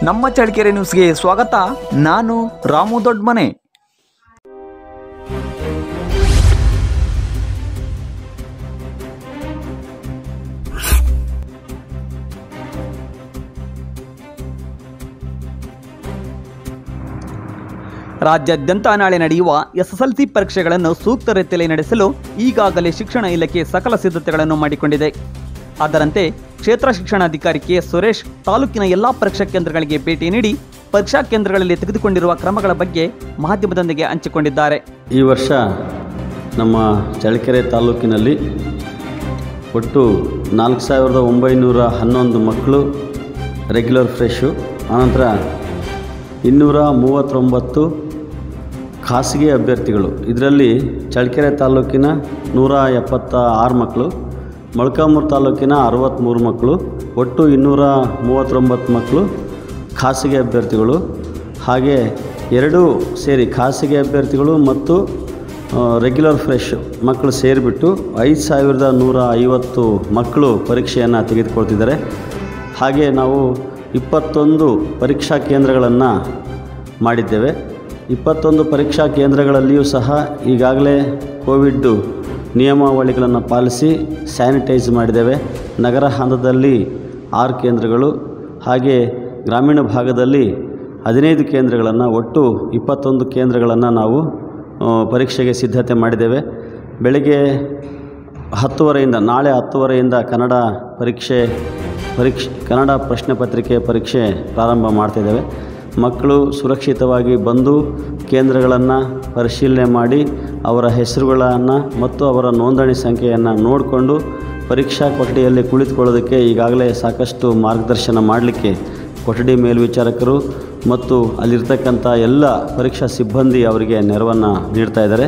ನಮ್ಮ ಚಳ್ಳಕೆರೆ ನ್ಯೂಸ್ಗೆ ಸ್ವಾಗತ ನಾನು ರಾಮು ದೊಡ್ಮನೆ ರಾಜ್ಯಾದ್ಯಂತ ನಾಳೆ ನಡೆಯುವ ಎಸ್ಎಸ್ಎಲ್ಸಿ ಪರೀಕ್ಷೆಗಳನ್ನು ಸೂಕ್ತ ರೀತಿಯಲ್ಲಿ ನಡೆಸಲು ಈಗಾಗಲೇ ಶಿಕ್ಷಣ ಇಲಾಖೆ ಸಕಲ ಸಿದ್ಧತೆಗಳನ್ನು ಮಾಡಿಕೊಂಡಿದೆ ಅದರಂತೆ ಕ್ಷೇತ್ರ ಶಿಕ್ಷಣಾಧಿಕಾರಿ ಕೆ ಸುರೇಶ್ ತಾಲೂಕಿನ ಎಲ್ಲಾ ಪರೀಕ್ಷಾ ಕೇಂದ್ರಗಳಿಗೆ ಭೇಟಿ ನೀಡಿ ಪರೀಕ್ಷಾ ಕೇಂದ್ರಗಳಲ್ಲಿ ತೆಗೆದುಕೊಂಡಿರುವ ಕ್ರಮಗಳ ಬಗ್ಗೆ ಮಾಧ್ಯಮದೊಂದಿಗೆ ಹಂಚಿಕೊಂಡಿದ್ದಾರೆ ಈ ವರ್ಷ ನಮ್ಮ ಚಳ್ಳಕೆರೆ ತಾಲೂಕಿನಲ್ಲಿ ಒಟ್ಟು ನಾಲ್ಕು ಸಾವಿರದ ಒಂಬೈನೂರ ಹನ್ನೊಂದು ಮಕ್ಕಳು ರೆಗ್ಯುಲರ್ ಫ್ರೆಶು ಆನಂತರ ಇನ್ನೂರ ಮೂವತ್ತೊಂಬತ್ತು ಖಾಸಗಿ ಅಭ್ಯರ್ಥಿಗಳು ಇದರಲ್ಲಿ ಚಳ್ಳಕೆರೆ ತಾಲೂಕಿನ ನೂರ ಎಪ್ಪತ್ತ ಆರು ಮಕ್ಕಳು ಮೊಳಕಾಮೂರು ತಾಲೂಕಿನ ಅರವತ್ತ್ಮೂರು ಮಕ್ಕಳು ಒಟ್ಟು ಇನ್ನೂರ ಮೂವತ್ತೊಂಬತ್ತು ಮಕ್ಕಳು ಖಾಸಗಿ ಅಭ್ಯರ್ಥಿಗಳು ಹಾಗೆ ಎರಡೂ ಸೇರಿ ಖಾಸಗಿ ಅಭ್ಯರ್ಥಿಗಳು ಮತ್ತು ರೆಗ್ಯುಲರ್ ಫ್ರೆಶ್ ಮಕ್ಕಳು ಸೇರಿಬಿಟ್ಟು ಐದು ಸಾವಿರದ ನೂರ ಐವತ್ತು ಮಕ್ಕಳು ಪರೀಕ್ಷೆಯನ್ನು ತೆಗೆದುಕೊಳ್ತಿದ್ದಾರೆ ಹಾಗೆ ನಾವು ಇಪ್ಪತ್ತೊಂದು ಪರೀಕ್ಷಾ ಕೇಂದ್ರಗಳನ್ನು ಮಾಡಿದ್ದೇವೆ ಇಪ್ಪತ್ತೊಂದು ಪರೀಕ್ಷಾ ಕೇಂದ್ರಗಳಲ್ಲಿಯೂ ಸಹ ಈಗಾಗಲೇ ಕೋವಿಡ್ಡು ನಿಯಮಾವಳಿಗಳನ್ನು ಪಾಲಿಸಿ ಸ್ಯಾನಿಟೈಸ್ ಮಾಡಿದ್ದೇವೆ ನಗರ ಹಂತದಲ್ಲಿ ಆರು ಕೇಂದ್ರಗಳು ಹಾಗೆ ಗ್ರಾಮೀಣ ಭಾಗದಲ್ಲಿ ಹದಿನೈದು ಕೇಂದ್ರಗಳನ್ನು ಒಟ್ಟು ಇಪ್ಪತ್ತೊಂದು ಕೇಂದ್ರಗಳನ್ನು ನಾವು ಆ, ಪರೀಕ್ಷೆಗೆ ಸಿದ್ಧತೆ ಮಾಡಿದ್ದೇವೆ ಬೆಳಗ್ಗೆ ಹತ್ತುವರೆಯಿಂದ ನಾಳೆ ಹತ್ತುವರೆಯಿಂದ ಕನ್ನಡ ಪರೀಕ್ಷೆ ಪರೀಕ್ಷೆ ಕನ್ನಡ ಪ್ರಶ್ನೆ ಪತ್ರಿಕೆ ಪರೀಕ್ಷೆ ಪ್ರಾರಂಭ ಮಾಡ್ತಿದ್ದೇವೆ ಮಕ್ಕಳು ಸುರಕ್ಷಿತವಾಗಿ ಬಂದು ಕೇಂದ್ರಗಳನ್ನು ಪರಿಶೀಲನೆ ಮಾಡಿ ಅವರ ಹೆಸರುಗಳನ್ನು ಮತ್ತು ಅವರ ನೋಂದಣಿ ಸಂಖ್ಯೆಯನ್ನು ನೋಡಿಕೊಂಡು ಪರೀಕ್ಷಾ ಕೊಠಡಿಯಲ್ಲಿ ಕುಳಿತುಕೊಳ್ಳೋದಕ್ಕೆ ಈಗಾಗಲೇ ಸಾಕಷ್ಟು ಮಾರ್ಗದರ್ಶನ ಮಾಡಲಿಕ್ಕೆ ಕೊಠಡಿ ಮೇಲ್ವಿಚಾರಕರು ಮತ್ತು ಅಲ್ಲಿರ್ತಕ್ಕಂಥ ಎಲ್ಲ ಪರೀಕ್ಷಾ ಸಿಬ್ಬಂದಿ ಅವರಿಗೆ ನೆರವನ್ನು ನೀಡ್ತಾ ಇದ್ದಾರೆ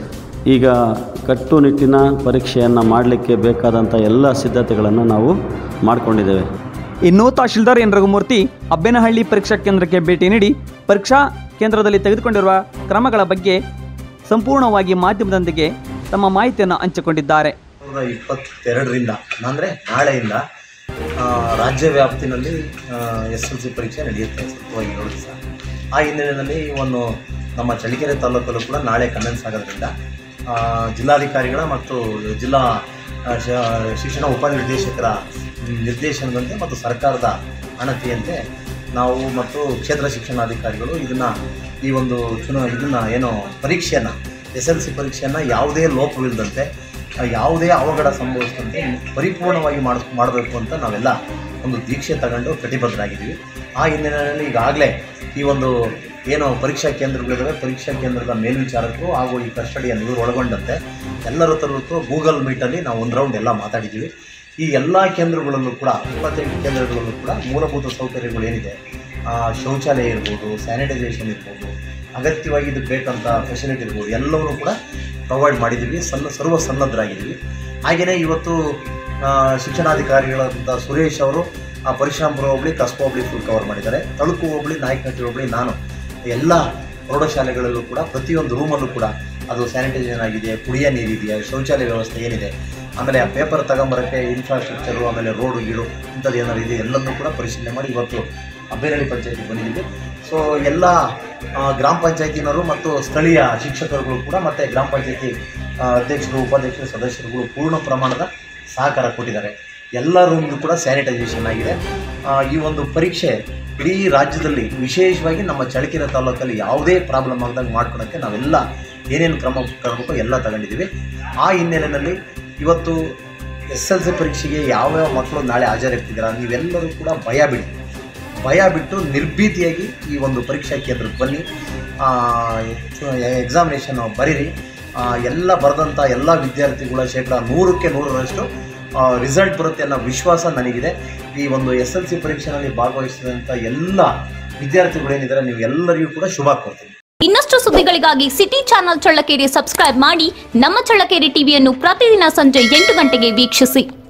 ಈಗ ಕಟ್ಟುನಿಟ್ಟಿನ ಪರೀಕ್ಷೆಯನ್ನು ಮಾಡಲಿಕ್ಕೆ ಬೇಕಾದಂಥ ಎಲ್ಲ ಸಿದ್ಧತೆಗಳನ್ನು ನಾವು ಮಾಡಿಕೊಂಡಿದ್ದೇವೆ ಇನ್ನು ತಹಶೀಲ್ದಾರ್ ಎನ್ ರಘುಮೂರ್ತಿ ಅಬ್ಬೇನಹಳ್ಳಿ ಪರೀಕ್ಷಾ ಕೇಂದ್ರಕ್ಕೆ ಭೇಟಿ ನೀಡಿ ಪರೀಕ್ಷಾ ಕೇಂದ್ರದಲ್ಲಿ ತೆಗೆದುಕೊಂಡಿರುವ ಕ್ರಮಗಳ ಬಗ್ಗೆ ಸಂಪೂರ್ಣವಾಗಿ ಮಾಧ್ಯಮದೊಂದಿಗೆ ತಮ್ಮ ಮಾಹಿತಿಯನ್ನು ಹಂಚಿಕೊಂಡಿದ್ದಾರೆ ಸಾವಿರದ ಇಪ್ಪತ್ತೆರಡರಿಂದ ಅಂದರೆ ನಾಳೆಯಿಂದ ಆ, ರಾಜ್ಯ ವ್ಯಾಪ್ತಿನಲ್ಲಿ ಎಸ್ ಎಲ್ ಸಿ ಪರೀಕ್ಷೆ ನಡೆಯುತ್ತೆ ಸತತವಾಗಿ ಏಳು ದಿವಸ ಆ ಹಿನ್ನೆಲೆಯಲ್ಲಿ ಈ ಒಂದು ನಮ್ಮ ಚಳ್ಳಕೆರೆ ತಾಲೂಕಲ್ಲೂ ಕೂಡ ನಾಳೆ ಕಮೆನ್ಸ್ ಆಗೋದ್ರಿಂದ ಆ, ಜಿಲ್ಲಾಧಿಕಾರಿಗಳ ಮತ್ತು ಜಿಲ್ಲಾ ಆ, ಶ- ಶಿಕ್ಷಣ ಉಪನಿರ್ದೇಶಕರ ನಿರ್ದೇಶನದಂತೆ ಮತ್ತು ಸರ್ಕಾರದ ಅಣತಿಯಂತೆ ನಾವು ಮತ್ತು ಕ್ಷೇತ್ರ ಶಿಕ್ಷಣಾಧಿಕಾರಿಗಳು ಇದನ್ನು ಈ ಒಂದು ಚುನಾ ಇದನ್ನು ಏನು ಪರೀಕ್ಷೆಯನ್ನು ಎಸ್ ಎಲ್ ಸಿ ಪರೀಕ್ಷೆಯನ್ನು ಯಾವುದೇ ಲೋಪವಿಲ್ಲದಂತೆ ಆ, ಯಾವುದೇ ಅವಘಡ ಸಂಭವಿಸಿದಂತೆ ಪರಿಪೂರ್ಣವಾಗಿ ಮಾಡ್ ಮಾಡಬೇಕು ಅಂತ ನಾವೆಲ್ಲ ಒಂದು ದೀಕ್ಷೆ ತಗೊಂಡು ಕಟಿಬದ್ಧರಾಗಿದ್ದೀವಿ ಆ ಹಿನ್ನೆಲೆಯಲ್ಲಿ ಈಗಾಗಲೇ ಈ ಒಂದು ಏನು ಪರೀಕ್ಷಾ ಕೇಂದ್ರಗಳಿದ್ದಾವೆ ಪರೀಕ್ಷಾ ಕೇಂದ್ರದ ಮೇಲ್ವಿಚಾರಕರು ಹಾಗೂ ಈ ಕಸ್ಟಡಿಯನ್ನು ಇವರು ಒಳಗೊಂಡಂತೆ ಎಲ್ಲರ ತರದ್ದು ಗೂಗಲ್ ಮೀಟಲ್ಲಿ ನಾವು ಒಂದು ರೌಂಡ್ ಎಲ್ಲ ಮಾತಾಡಿದ್ದೀವಿ ಈ ಎಲ್ಲ ಕೇಂದ್ರಗಳಲ್ಲೂ ಕೂಡ ಇಪ್ಪತ್ತೆಂಟು ಕೇಂದ್ರಗಳಲ್ಲೂ ಕೂಡ ಮೂಲಭೂತ ಸೌಕರ್ಯಗಳು ಏನಿದೆ ಆ, ಶೌಚಾಲಯ ಇರ್ಬೋದು ಸ್ಯಾನಿಟೈಸೇಷನ್ ಇರ್ಬೋದು ಅಗತ್ಯವಾಗಿ ಇದಕ್ಕೆ ಬೇಕಂತ ಫೆಸಿಲಿಟಿ ಇರ್ಬೋದು ಎಲ್ಲವನ್ನೂ ಕೂಡ ಪ್ರೊವೈಡ್ ಮಾಡಿದ್ದೀವಿ ಸಣ್ಣ ಸರ್ವ ಸನ್ನದ್ಧರಾಗಿದ್ದೀವಿ ಹಾಗೆಯೇ ಇವತ್ತು ಆ, ಶಿಕ್ಷಣಾಧಿಕಾರಿಗಳಾದಂಥ ಸುರೇಶ್ ಅವರು ಆ ಪರಶುರಾಮಪುರ ಹೋಬಳಿ ಕಸ್ಬಾ ಹೋಬಳಿ ಫುಲ್ ಕವರ್ ಮಾಡಿದ್ದಾರೆ ತಳುಕು ಹೋಬಳಿ ನಾಯಕನಹಟ್ಟಿ ಹೋಬಳಿ ನಾನು ಎಲ್ಲ ಪ್ರೌಢಶಾಲೆಗಳಲ್ಲೂ ಕೂಡ ಪ್ರತಿಯೊಂದು ರೂಮಲ್ಲೂ ಕೂಡ ಅದು ಸ್ಯಾನಿಟೈಸೇಷನ್ ಆಗಿದೆ ಕುಡಿಯೋ ನೀರಿದೆಯಾ ಶೌಚಾಲಯ ವ್ಯವಸ್ಥೆ ಏನಿದೆ ಆಮೇಲೆ ಆ ಪೇಪರ್ ತಗೊಂಬರೋಕ್ಕೆ ಇನ್ಫ್ರಾಸ್ಟ್ರಕ್ಚರು ಆಮೇಲೆ ರೋಡು ಗೀಡು ಇಂಥದ್ದು ಏನಾದ್ರು ಇದೆ ಎಲ್ಲದನ್ನೂ ಕೂಡ ಪರಿಶೀಲನೆ ಮಾಡಿ ಇವತ್ತು ಅಬ್ಬೇನಹಳ್ಳಿ ಪಂಚಾಯತಿಗೆ ಬಂದಿದ್ದೀವಿ ಸೊ ಎಲ್ಲ ಆ, ಗ್ರಾಮ ಪಂಚಾಯತಿನವರು ಮತ್ತು ಸ್ಥಳೀಯ ಶಿಕ್ಷಕರುಗಳು ಕೂಡ ಮತ್ತು ಗ್ರಾಮ ಪಂಚಾಯತಿ ಅಧ್ಯಕ್ಷರು ಉಪಾಧ್ಯಕ್ಷರು ಸದಸ್ಯರುಗಳು ಪೂರ್ಣ ಪ್ರಮಾಣದ ಸಹಕಾರ ಕೊಟ್ಟಿದ್ದಾರೆ ಎಲ್ಲ ರೂಮ್ದು ಕೂಡ ಸ್ಯಾನಿಟೈಸೇಷನ್ ಆಗಿದೆ ಆ, ಈ ಒಂದು ಪರೀಕ್ಷೆ ಇಡೀ ರಾಜ್ಯದಲ್ಲಿ ವಿಶೇಷವಾಗಿ ನಮ್ಮ ಚಳ್ಳಕೆರೆ ತಾಲೂಕಲ್ಲಿ ಯಾವುದೇ ಪ್ರಾಬ್ಲಮ್ ಆಗದಂಗೆ ಮಾಡ್ಕೊಳಕ್ಕೆ ನಾವೆಲ್ಲ ಏನೇನು ಕ್ರಮ ತಗೋಬೇಕು ಎಲ್ಲ ತಗೊಂಡಿದ್ದೀವಿ ಆ ಹಿನ್ನೆಲೆಯಲ್ಲಿ ಇವತ್ತು ಎಸ್ ಎಲ್ ಸಿ ಪರೀಕ್ಷೆಗೆ ಯಾವ್ಯಾವ ಮಕ್ಕಳು ನಾಳೆ ಹಾಜರಿರ್ತಿದ್ದೀರಾ ನೀವೆಲ್ಲರೂ ಕೂಡ ಭಯ ಬಿಡಿ ಭಯ ಬಿಟ್ಟು ನಿರ್ಭೀತಿಯಾಗಿ ಈ ಒಂದು ಪರೀಕ್ಷಾ ಕೇಂದ್ರಕ್ಕೆ ಬನ್ನಿ ಎಕ್ಸಾಮಿನೇಷನ್ ಬರೀರಿ ಆ, ಎಲ್ಲ ಬರೆದಂಥ ಎಲ್ಲ ವಿದ್ಯಾರ್ಥಿಗಳ ಶೇಕಡ ನೂರಕ್ಕೆ ನೂರರಷ್ಟು ರಿಸಲ್ಟ್ ಬರುತ್ತೆ ಅನ್ನೋ ವಿಶ್ವಾಸ ನನಗಿದೆ ಈ ಒಂದು ಎಸ್ ಎಲ್ ಸಿ ಪರೀಕ್ಷೆಯಲ್ಲಿ ಭಾಗವಹಿಸಿದಂಥ ಎಲ್ಲ ವಿದ್ಯಾರ್ಥಿಗಳೇನಿದ್ದಾರೆ ನೀವು ಎಲ್ಲರಿಗೂ ಕೂಡ ಶುಭ ಕೋರ್ತೀನಿ ಇನ್ನಷ್ಟು ಸುದ್ದಿಗಳಿಗಾಗಿ ಸಿಟಿ ಚಾನಲ್ ಚಳ್ಳಕೆರೆ ಸಬ್ಸ್ಕ್ರೈಬ್ ಮಾಡಿ ನಮ್ಮ ಚಳ್ಳಕೆರೆ ಟಿವಿಯನ್ನು ಪ್ರತಿದಿನ ಸಂಜೆ ಎಂಟು ಗಂಟೆಗೆ ವೀಕ್ಷಿಸಿ